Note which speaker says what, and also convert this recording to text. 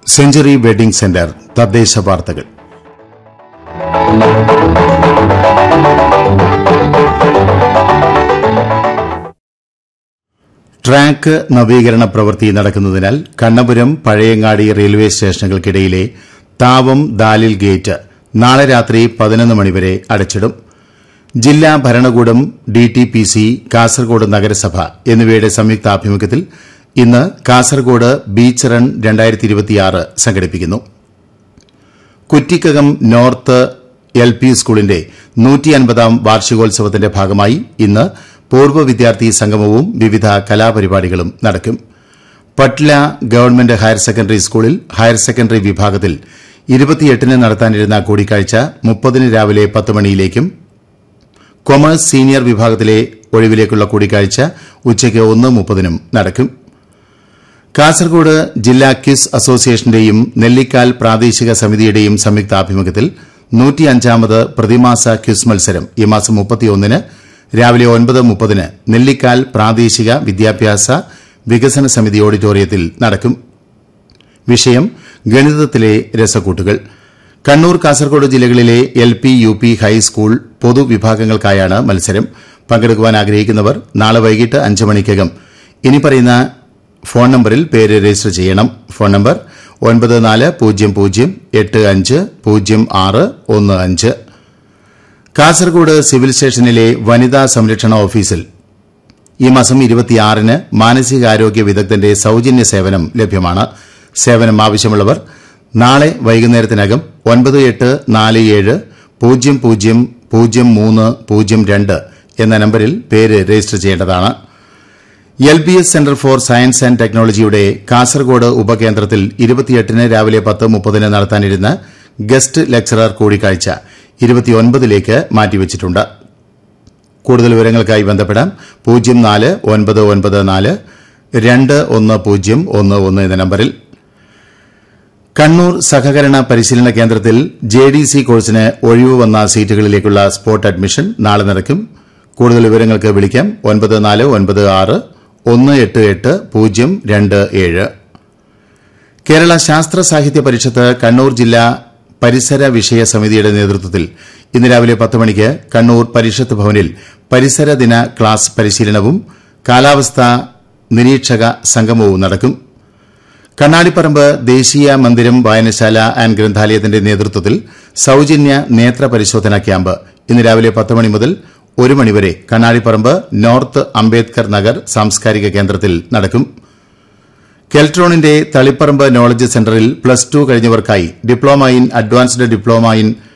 Speaker 1: century wedding centre തദ്ദേശ വാർത്തകൾ track നവീകരണ പ്രവൃത്തി നടക്കുന്നതിനാൽ കണ്ണപുരം പഴയങ്ങാടി റെയിൽവേ സ്റ്റേഷനുകൾക്കിടയിലെ താവം ദാലിൽ ഗേറ്റ് നാളെ രാത്രി പതിനൊന്ന് മണിവരെ അടച്ചിടും ജില്ലാ ഭരണകൂടം ഡിടിപിസി കാസർഗോഡ് നഗരസഭ എന്നിവയുടെ സംയുക്താഭിമുഖ്യത്തിൽ ഇന്ന് കാസർഗോഡ് ബീച്ച് റൺ സംഘടിപ്പിക്കുന്നു കുറ്റിക്കകം നോർത്ത് എൽ പി സ്കൂളിന്റെ നൂറ്റിയൻപതാം വാർഷികോത്സവത്തിന്റെ ഭാഗമായി ഇന്ന് പൂർവ്വ വിദ്യാർത്ഥി സംഗമവും വിവിധ കലാപരിപാടികളും നടക്കും പട്ല ഗവൺമെന്റ് ഹയർ സെക്കൻഡറി സ്കൂളിൽ ഹയർ സെക്കൻഡറി വിഭാഗത്തിൽ ഇരുപത്തിയെട്ടിന് നടത്താനിരുന്ന കൂടിക്കാഴ്ച മുപ്പതിന് രാവിലെ പത്ത് മണിയിലേക്കും കൊമേഴ്സ് സീനിയർ വിഭാഗത്തിലെ ഒഴിവിലേക്കുള്ള കൂടിക്കാഴ്ച ഉച്ചയ്ക്ക് ഒന്ന് മുപ്പതിനും നടക്കും കാസർഗോഡ് ജില്ലാ ക്വിസ് അസോസിയേഷന്റെയും നെല്ലിക്കാൽ പ്രാദേശിക സമിതിയുടെയും സംയുക്താഭിമുഖ്യത്തിൽ നൂറ്റിയഞ്ചാമത് പ്രതിമാസ ക്വിസ് മത്സരം ഈ മാസം മുപ്പത്തിയൊന്നിന് രാവിലെ ഒൻപത് മുപ്പതിന് നെല്ലിക്കാൽ പ്രാദേശിക വിദ്യാഭ്യാസ വികസന സമിതി ഓഡിറ്റോറിയത്തിൽ നടക്കും വിഷയം ഗണിതത്തിലെ രസക്കൂട്ടുകൾ കണ്ണൂർ കാസർഗോഡ് ജില്ലകളിലെ L P U P high school പൊതുവിഭാഗങ്ങൾക്കായാണ് മത്സരം പങ്കെടുക്കുവാൻ ആഗ്രഹിക്കുന്നവർ നാളെ വൈകിട്ട് അഞ്ച് മണിക്കകം ഇനി പറയുന്ന ഫോൺ നമ്പറിൽ പേര് രജിസ്റ്റർ ചെയ്യണം ഫോൺ നമ്പർ ഒൻപത് നാല് പൂജ്യം പൂജ്യം എട്ട് അഞ്ച് പൂജ്യം ആറ് ഒന്ന് അഞ്ച് കാസർഗോഡ് സിവിൽ സ്റ്റേഷനിലെ വനിതാ സംരക്ഷണ ഓഫീസിൽ ഈ മാസം ഇരുപത്തിയാറിന് മാനസികാരോഗ്യ വിദഗ്ധന്റെ സൌജന്യ സേവനം ലഭ്യമാണ് സേവനം ആവശ്യമുള്ളവർ നാളെ വൈകുന്നേരത്തിനകം ഒൻപത് എട്ട് നാല് ഏഴ് പൂജ്യം പൂജ്യം പൂജ്യം മൂന്ന് പൂജ്യം രണ്ട് എന്ന നമ്പറിൽ പേര് രജിസ്റ്റർ ചെയ്യേണ്ടതാണ് L B S centre for science and ടെക്നോളജിയുടെ കാസർഗോഡ് ഉപകേന്ദ്രത്തിൽ ഇരുപത്തിയെട്ടിന് രാവിലെ പത്ത് മുപ്പതിന് നടത്താനിരുന്ന ഗസ്റ്റ് ലെക്ചറർ കൂടിക്കാഴ്ച ഇരുപത്തിയൊൻപതിലേക്ക് മാറ്റിവച്ചിട്ടുണ്ട് കൂടുതൽ വിവരങ്ങൾക്കായി ബന്ധപ്പെടാം പൂജ്യം നാല് ഒൻപത് ഒൻപത് നാല് രണ്ട് ഒന്ന് പൂജ്യം ഒന്ന് ഒന്ന് എന്ന നമ്പറിൽ കണ്ണൂർ സഹകരണ പരിശീലന കേന്ദ്രത്തിൽ ജെ ഡി സി കോഴ്സിന് ഒഴിവ് വന്ന സീറ്റുകളിലേക്കുള്ള സ്പോട്ട് അഡ്മിഷൻ നാളെ നടക്കും കൂടുതൽ വിവരങ്ങൾക്ക് വിളിക്കാം ഒൻപത് നാല് ഒൻപത് ആറ് ഒന്ന് എട്ട് എട്ട് പൂജ്യം രണ്ട് ഏഴ് കേരള ശാസ്ത്ര സാഹിത്യ പരിഷത്ത് കണ്ണൂർ ജില്ലാ പരിസര വിഷയ സമിതിയുടെ നേതൃത്വത്തിൽ ഇന്ന് രാവിലെ പത്ത് മണിക്ക് കണ്ണൂർ പരിഷത്ത് ഭവനിൽ പരിസര ദിന ക്ലാസ് പരിശീലനവും കാലാവസ്ഥാ നിരീക്ഷക സംഗമവും നടക്കും കണ്ണാടിപ്പറമ്പ് ദേശീയ മന്ദിരം വായനശാല ആൻഡ് ഗ്രന്ഥാലയത്തിന്റെ നേതൃത്വത്തിൽ സൌജന്യ നേത്ര പരിശോധനാ ക്യാമ്പ് ഇന്ന് രാവിലെ പത്ത് മണി മുതൽ ഒരു മണിവരെ കണ്ണാടിപ്പറമ്പ് നോർത്ത് അംബേദ്കർ നഗർ സാംസ്കാരിക കേന്ദ്രത്തിൽ നടക്കും കെൽട്രോണിന്റെ തളിപ്പറമ്പ് നോളജ് സെന്ററിൽ പ്ലസ് ടു കഴിഞ്ഞവർക്കായി diploma in advanced diploma in